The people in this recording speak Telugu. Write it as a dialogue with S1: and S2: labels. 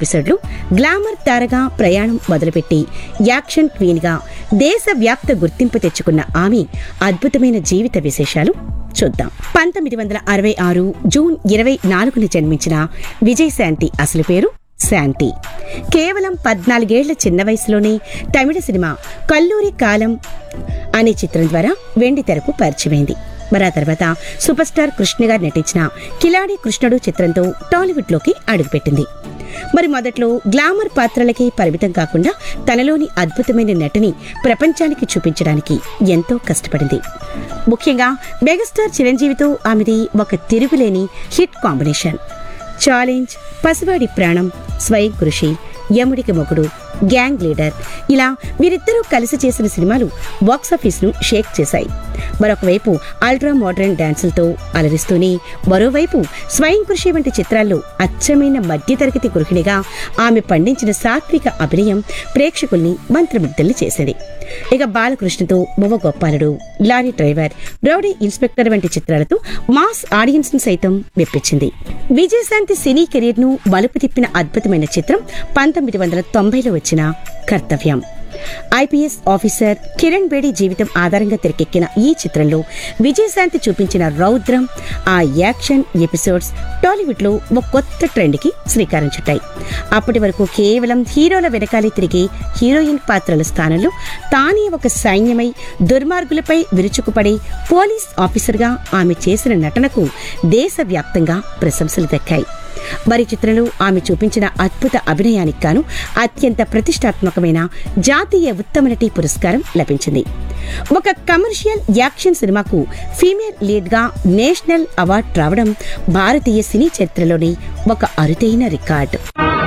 S1: ఎపిసోడ్లో గ్లామర్ తారగా ప్రయాణం మొదలుపెట్టి యాక్షన్ క్వీన్గా దేశవ్యాప్త గుర్తింపు తెచ్చుకున్న ఆమె అద్భుతమైన జీవిత విశేషాలు చూద్దాం పంతొమ్మిది వందల అరవై ఆరు జూన్ ఇరవై నాలుగున జన్మించిన విజయశాంతి అసలు పేరు శాంతి కేవలం పద్నాలుగేళ్ల చిన్న వయసులోనే తమిళ సినిమా కల్లూరి కాలం అనే చిత్రం ద్వారా వెండి తెరకు పరిచయమైంది మరి ఆ తర్వాత సూపర్ స్టార్ కృష్ణగా నటించిన కిలాడి కృష్ణుడు చిత్రంతో టాలీవుడ్లోకి అడుగుపెట్టింది మరి మొదట్లో గ్లామర్ పాత్రలకి పరిమితం కాకుండా తనలోని అద్భుతమైన నటిని ప్రపంచానికి చూపించడానికి ఎంతో కష్టపడింది ముఖ్యంగా మెగాస్టార్ చిరంజీవితో ఆమెది ఒక తిరుగులేని హిట్ కాంబినేషన్ ఛాలెంజ్ పసివాడి ప్రాణం స్వయం కృషి యముడికి మొగుడు గ్యాంగ్ లీడర్ ఇలా వీరిద్దరూ కలిసి చేసిన సినిమాలు బాక్సాఫీస్ను షేక్ చేశాయి మరొకవైపు అల్ట్రా మోడర్న్ డాన్సులతో అలరిస్తూనే మరోవైపు స్వయం కృషి వంటి చిత్రాల్లో అచ్చమైన మధ్యతరగతి గృహిణిగా ఆమె పండించిన సాత్విక అభినయం ప్రేక్షకుల్ని మంత్రముగ్ధుల్ని చేసేది ఇక బాలకృష్ణతో మువ్వ గోపాలుడు లారీ డ్రైవర్ రౌడీ ఇన్స్పెక్టర్ వంటి చిత్రాలతో మాస్ ఆడియన్స్ ను సైతం మెప్పించింది విజయశాంతి సినీ కెరీర్ ను మలుపు తిప్పిన అద్భుతమైన చిత్రం పంతొమ్మిది వందల తొంభైలో వచ్చిన కర్తవ్యం ఐపీఎస్ ఆఫీసర్ కిరణ్ బేడి జీవితం ఆధారంగా తెరకెక్కిన ఈ చిత్రంలో విజయశాంతి చూపించిన రౌద్రం ఆ యాక్షన్ ఎపిసోడ్స్ టాలీవుడ్ లో ఒక కొత్త ట్రెండ్ కి శ్రీకారం చుట్టాయి అప్పటి వరకు కేవలం హీరోల వెనకాలే తిరిగి హీరోయిన్ పాత్రల స్థానంలో తానే ఒక సైన్యమై దుర్మార్గులపై విరుచుకుపడే పోలీస్ ఆఫీసర్గా ఆమె చేసిన నటనకు దేశవ్యాప్తంగా ప్రశంసలు దక్కాయి మరి చిత్రంలో ఆమె చూపించిన అద్భుత అభినయానికి గాను అత్యంత ప్రతిష్టాత్మకమైన జాతీయ ఉత్తమ నటి పురస్కారం లభించింది ఒక కమర్షియల్ యాక్షన్ సినిమాకు ఫీమేల్ లీడ్ గా నేషనల్ అవార్డు రావడం భారతీయ సినీ చరిత్రలోని ఒక అరుదైన రికార్డు